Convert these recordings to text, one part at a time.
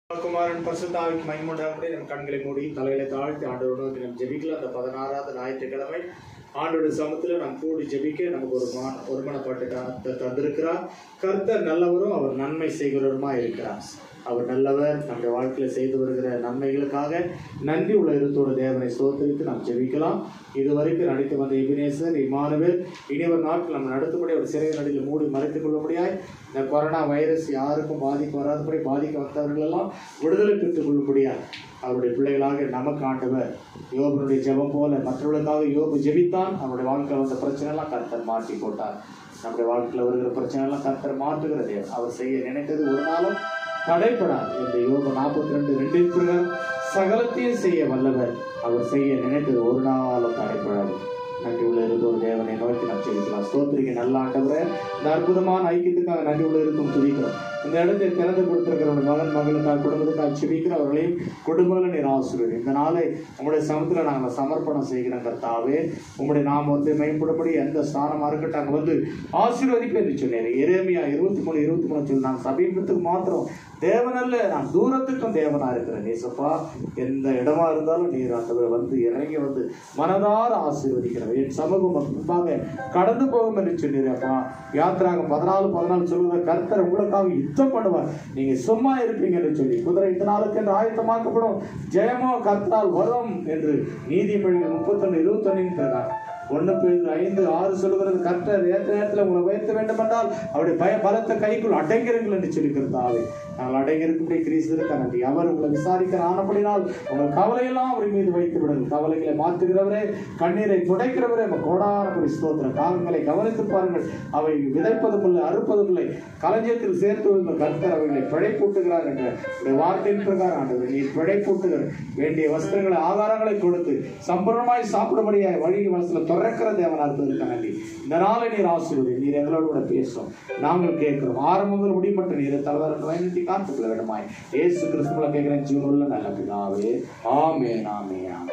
குமாரன் பசுத்தாவிக்கு மைமுண்டாகப்படி நம் கண்களை மூடி தலைகளை தாழ்த்தி ஆண்டோடு நோக்கி நம் ஜெபிக்கலாம் அந்த பதினாறாவது ஞாயிற்றுக்கிழமை ஆண்டோட சமத்துல நாம் கூடி ஜெபிக்க நமக்கு ஒரு மா ஒருமனப்பட்டு த- தந்திருக்கிறார் கர்த்தர் நல்லவரும் அவர் நன்மை செய்கிறவருமா இருக்கிறார் அவர் நல்லவர் நம்முடைய வாழ்க்கையில செய்து வருகிற நன்மைகளுக்காக நன்றி உள்ள இருத்தோட தேவனை சோதரித்து நாம் ஜெபிக்கலாம் இதுவரைக்கும் நடித்து வந்த இபினேசர் இமானுவேல் இனி ஒரு நாட்கள் நம்ம நடத்தபடி ஒரு சிறை நடியில் மூடி மறைத்துக் கொள்ள முடியாய் இந்த கொரோனா வைரஸ் யாருக்கும் பாதிக்க வராதபடி பாதிக்க வந்தவர்கள் எல்லாம் விடுதலை பெற்றுக் கொள்ளும்படியாய் அவருடைய பிள்ளைகளாக நமக்கு ஆண்டவர் யோபனுடைய ஜெபம் போல மற்றவர்களுக்காக யோபு ஜெபித்தான் அவருடைய வாழ்க்கையில் வந்த பிரச்சனை எல்லாம் கர்த்தர் மாற்றி போட்டார் நம்முடைய வாழ்க்கையில் வருகிற பிரச்சனை எல்லாம் கர்த்தர் மாற்றுகிற தேவன் அவர் செய்ய நினைத்தது ஒரு நாளும் தடைப்படாது இந்த யோக நாற்பத்தி ரெண்டு ரெண்டின் பிரகாரம் சகலத்தையும் செய்ய வல்லவர் அவர் செய்ய நினைத்தது ஒரு நாளும் தடைப்படாது நன்றி உள்ள இருந்த ஒரு தேவனை நோக்கி நாம் செலுத்தலாம் ஸ்தோத்திரிக்க நல்ல ஆண்டவரை இந்த அற்புதமான ஐக்கியத்துக்காக நன்றி உள்ள இருக்கும் துதிக்கிறோம் இந்த இடத்தை திறந்து கொடுத்திருக்கிற உடைய மகன் மகளுக்காக குடும்பத்துக்காக செபிக்கிற அவர்களையும் குடும்பங்களை நீர் ஆசிரியர் இந்த நாளை உங்களுடைய சமத்துல நாங்கள் சமர்ப்பணம் செய்கிறோம் கர்த்தாவே உங்களுடைய நாம் வந்து மேம்படப்படி எந்த ஸ்தானமா இருக்கட்டும் அங்கே வந்து ஆசீர்வதிப்பேன் என்று சொன்னேன் எரேமியா இருபத்தி மூணு இருபத்தி மூணு சொல்லி நான் சமீபத்துக்கு மாத்திரம் தேவனல்ல நான் தூரத்துக்கும் தேவனா இருக்கிறேன் நேசப்பா எந்த இடமா இருந்தாலும் நீர் ஆண்டவர் வந்து இறங்கி வந்து மனதார ஆசீர்வதிக்கிறவர் என் சமூகம் முன்பாக கடந்து போகும் என்று சொன்னீரப்பா யாத்திராகம் பதினாலு பதினாலு சொல்லுகிற கர்த்தர் உங்களுக்காக யுத்தம் பண்ணுவார் நீங்க சும்மா இருப்பீங்க என்று சொல்லி குதிரை இந்த நாளுக்கு என்று ஆயத்தமாக்கப்படும் ஜெயமோ கர்த்தால் வரும் என்று நீதிமொழி முப்பத்தொன்னு இருபத்தொன்னின் பிரகாரம் ஒன்று பேர் ஐந்து ஆறு சொல்லுகிறது கர்த்தர் ஏற்ற நேரத்தில் உங்களை உயர்த்த வேண்டும் என்றால் அவருடைய பய பலத்த கைக்குள் அடங்கிருங்கள் என்று சொல்லிக்கிறதாவே நாங்கள் அடங்கிருக்கும்படி கிரீஸ் இருக்க நன்றி அவர் உங்களை விசாரிக்க ஆனப்படினால் உங்கள் கவலையெல்லாம் அவர் மீது வைத்து விடுங்கள் கவலைகளை மாற்றுகிறவரே கண்ணீரை துடைக்கிறவரே நம்ம கோடான ஸ்தோத்திர காகங்களை கவனித்து பாருங்கள் அவை விதைப்பதும் இல்லை அறுப்பதும் இல்லை களஞ்சியத்தில் சேர்த்து வைத்த கர்த்தர் அவைகளை பிழைப்பூட்டுகிறார் என்ற உடைய வார்த்தையின் பிரகாரம் ஆண்டவர் நீர் பிழைப்பூட்டுகிற வேண்டிய வஸ்திரங்களை ஆகாரங்களை கொடுத்து சம்பூர்ணமாய் சாப்பிடும்படியாய் வழி வசல துறக்கிற தேவனா இருப்பதற்கு நன்றி இந்த நாளை நீர் ஆசீர்வதி நீர் எங்களோடு கூட பேசும் நாங்கள் கேட்கிறோம் ஆரம்பம் முதல் முடிப்பட்ட நீர் தலைவர் வயநட்டி காத்துக்கொள்ள வேண்டுமாய் ஏசு கிறிஸ்துவ கேட்கிறேன் ஜீவனுள்ள நல்ல பிதாவே ஆமே ஆமே ஆமே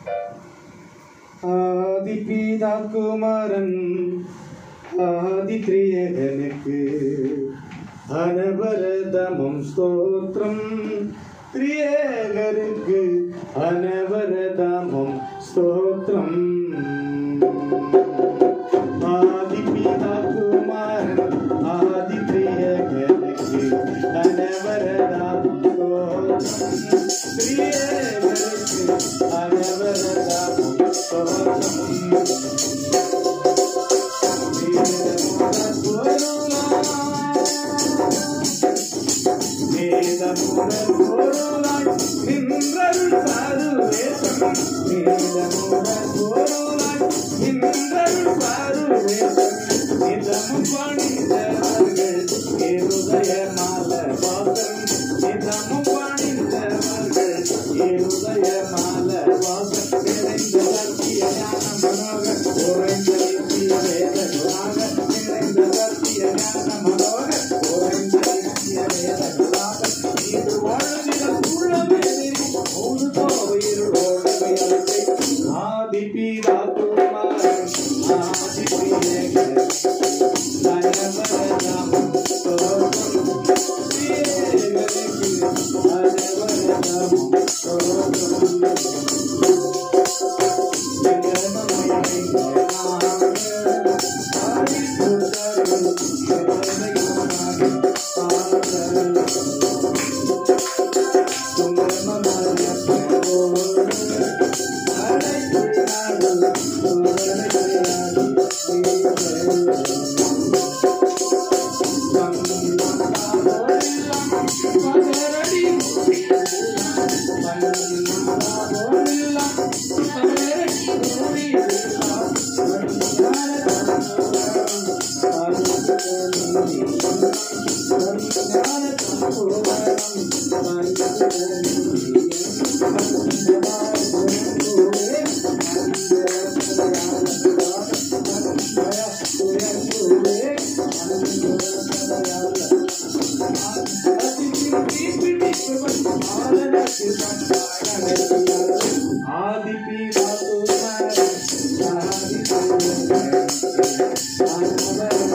ஆதிபிதா குமரன் ஆதித்ரியகனுக்கு அனவரதமம் ஸ்தோத்திரம் திரியகருக்கு அனவரதமம் ஸ்தோத்திரம் ஆதிபிதா குமாரன் ஆதித்ரியகனுக்கு அனவரதமம் ஸ்தோத்திரம் திரியகருக்கு அனவரதமம் ஸ்தோத்திரம்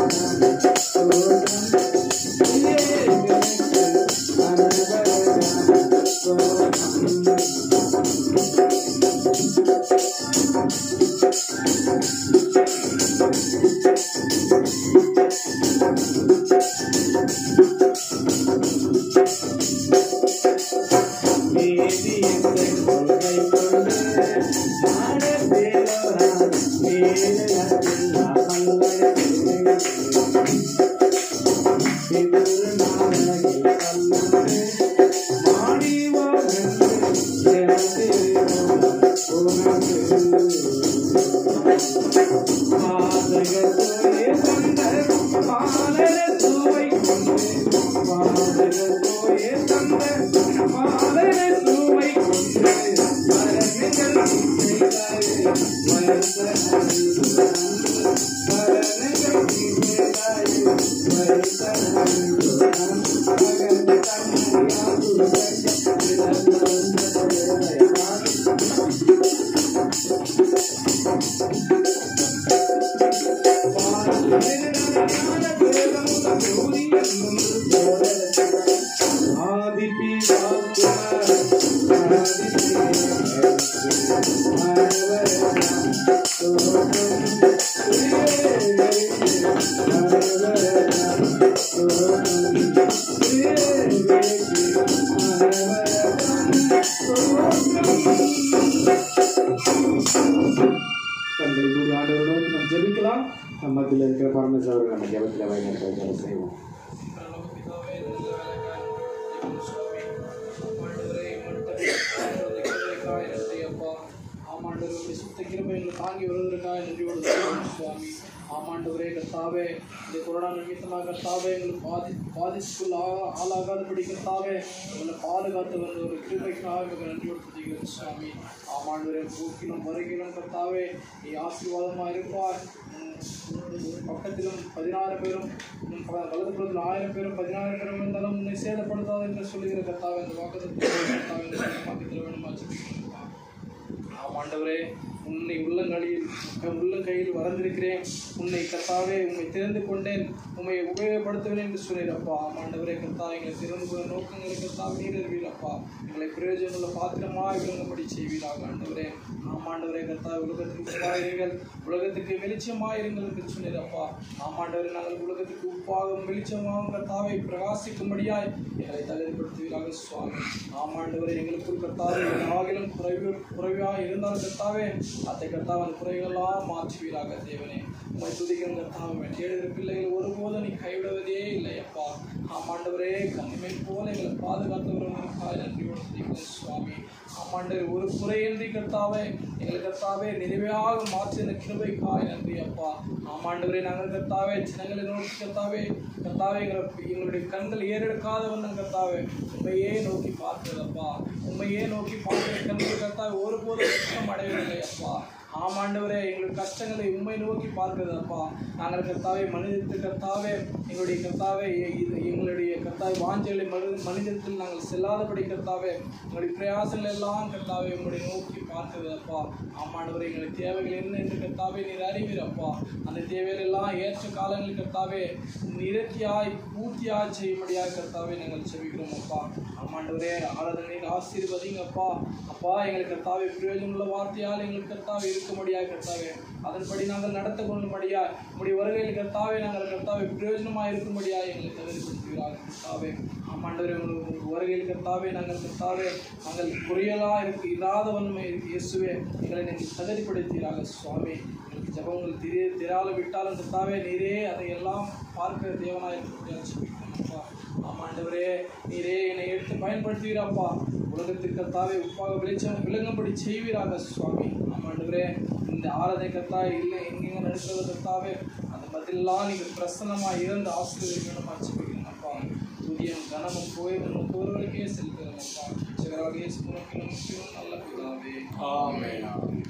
ஆதிபி நீதி என்ற கொள்கை கொண்டு நாடத்தேவரான் வேலையத்தில்லா மல்லரை எதிர் நாடகில் கல்லூரே மாடி வாழ்ந்து எனது உனக்கு பாதகத்தோயே தந்த பாலர சுவை கொண்டு பாதகத்தோயே தந்த பாலர சுவை கொண்டு மரணங்கள் செய்தாயே மரண மரணங்கள் செய்தாயே மரண மகன் கண்ணியாக கண்களை மூடி ஆண்டவரை நோக்கி நாம் ஜெபிக்கலாம் நம்ம மத்தியில் இருக்கிற பரமேஸ்வரர் நம்ம ஜெபத்தில் வைக்கிறத செய்வோம் தாங்கி வருவதற்காக நன்றி சுவாமி ஆமாண்டவரே கர்த்தாவே இந்த கொரோனா நிமித்தமாக கர்த்தாவே எங்களுக்கு பாதி பாதிப்புக்குள் ஆ- ஆளாகாதபடி கர்த்தாவே எங்களை பாதுகாத்து வந்த ஒரு கிருபைக்காக எங்களுக்கு நன்றி கொடுத்துக்கிறோம் சுவாமி ஆமாண்டவரே போக்கிலும் வருகிலும் கர்த்தாவே நீ ஆசீர்வாதமாக இருப்பார் உம் பக்கத்திலும் பதினாறு பேரும் உம் ப- வலதுபுறத்தில் ஆயிரம் பேரும் பதினாறு பேரும் இருந்தாலும் உன்னை சேதப்படுத்தாது என்று சொல்லுகிற கர்த்தாவே அந்த வாக்குத்தத்தத்தை பக்கத்தில் வேணுமா ஜெபிக்கிறோம். ஆம் ஆண்டவரே உன்னை உள்ளங்களில் என் உள்ளங்கையில் வளர்ந்திருக்கிறேன் உன்னை கர்த்தாவே உம்மை தெரிந்து கொண்டேன் உம்மை உபயோகப்படுத்துவேன் என்று சொன்னீரப்பா ஆம் ஆண்டவரே கர்த்தா எங்களை திறந்து கொள்ள நோக்கங்களை கர்த்தா நீர் அறிவீரப்பா எங்களை பிரயோஜனமுள்ள பாத்திரமாய் விளங்கும்படி செய்வீராக ஆண்டவரே ஆம் ஆண்டவரே கர்த்தா உலகத்துக்கு உப்பாயிருங்கள் உலகத்துக்கு வெளிச்சமாயிருங்கள் என்று சொன்னீரப்பா ஆம் ஆண்டவரே நாங்கள் உலகத்துக்கு உப்பாகவும் வெளிச்சமாகவும் கர்த்தாவை பிரகாசிக்கும்படியாய் எங்களை தகுதிப்படுத்துவீராக சுவாமி ஆம் ஆண்டவரே எங்களுக்குள் கர்த்தாவே ஆகிலும் குறைவு குறைவாக இருந்தாலும் கர்த்தாவே அதை கர்த்தாவை அந்த குறைகளெல்லாம் மாற்றுவீராக தேவனே உம்மை துதிக்கும் கர்த்தாவை தேடுகிற பிள்ளைகள் ஒருபோதும் நீ கைவிடுவதே இல்லை அப்பா ஆம் ஆண்டவரே கண்மை போல எங்களை பாதுகாத்தவர்களுக்காக நன்றி கொடுத்தீர்கள் சுவாமி ஆமாண்டவர் ஒரு குறையின்றி கர்த்தாவே எங்களை கர்த்தாவே நிறைவாக மாற்றி இந்த கிருபைக்காய் நன்றி அப்பா ஆமாண்டவரே நாங்கள் கர்த்தாவே ஜனங்களை நோக்கி கர்த்தாவே கர்த்தாவே எங்களை எங்களுடைய கண்கள் ஏறெடுக்காத வண்ணம் கர்த்தாவே உண்மையே நோக்கி பார்க்கிறதப்பா உண்மையே நோக்கி பார்க்கிற கண்கள் கர்த்தாவே ஒருபோதும் குற்றம் அடையவில்லை அப்பா ஆமாண்டவரே எங்கள் கஷ்டங்களை உண்மை நோக்கி பார்க்கிறதப்பா நாங்கள் கர்த்தாவே மனிதத்து கர்த்தாவே எங்களுடைய கர்த்தாவே எ- இது எங்களுடைய கர்த்தாவே வாஞ்சைகளை மனித மனிதத்தில் நாங்கள் செல்லாதபடி கர்த்தாவே எங்களுடைய பிரயாசங்கள் எல்லாம் கர்த்தாவே உங்களுடைய நோக்கி பார்க்கிறதப்பா ஆமாண்டவரே எங்களுடைய தேவைகள் என்ன என்று கர்த்தாவே நீர் அறிவீரப்பா அந்த தேவைகள் எல்லாம் ஏற்ற காலங்களில் கர்த்தாவே நிரத்தியாய் பூர்த்தியாய் செய்யும்படியாக கர்த்தாவே நாங்கள் செபிக்கிறோம் அப்பா ஆமாண்டவரே ஆராதனை ஆசீர்வதிங்க அப்பா அப்பா எங்களுக்கு கர்த்தாவே பிரயோஜனமுள்ள வார்த்தையால் எங்களுக்கு கர்த்தாவே இருக்கும்படியாக கர்த்தாவே அதன்படி நாங்கள் நடத்த கொள்ளும்படியா உங்களுடைய வருகையில் கர்த்தாவே நாங்கள் கர்த்தாவே பிரயோஜனமாக இருக்கும்படியாக எங்களுக்கு தகுதிப்படுத்துகிறார்கள் கர்த்தாவே ஆமாண்டவரே உங்கள் வருகையில் கர்த்தாவே நாங்கள் கர்த்தாவே நாங்கள் குறையலாக இருக்கு இல்லாத வன்மை இயேசுவே எங்களை நீங்கள் தகுதிப்படுத்தீராக சுவாமி எங்களுக்கு ஜபங்கள் திரிய திரால விட்டாலும் கர்த்தாவே நீரே அதை எல்லாம் பார்க்கிற தேவனாக இருக்கக்கூடிய அப்பா ஆமாண்டவரே நீரே என்னை எடுத்து பயன்படுத்துவீராப்பா உலகத்திற்கு கர்த்தாவே உப்பாக வெளிச்சம் விளங்கும்படி செய்வீராக சுவாமி ஆமாண்டவரே இந்த ஆராதனை கர்த்தா இல்லை எங்கெங்க நடக்கிறது கர்த்தாவே அந்த பதிலெல்லாம் நீங்கள் பிரசன்னமாக இருந்து ஆசிரியர் வேணுமா செய்வீங்க அப்பா துதியம் கனமும் கோயில் நமக்கு ஒருவருக்கே செல்கிறோம் அப்பா சிவராக இயேசு உனக்கு நமக்கு நல்ல பிதாவே ஆமென்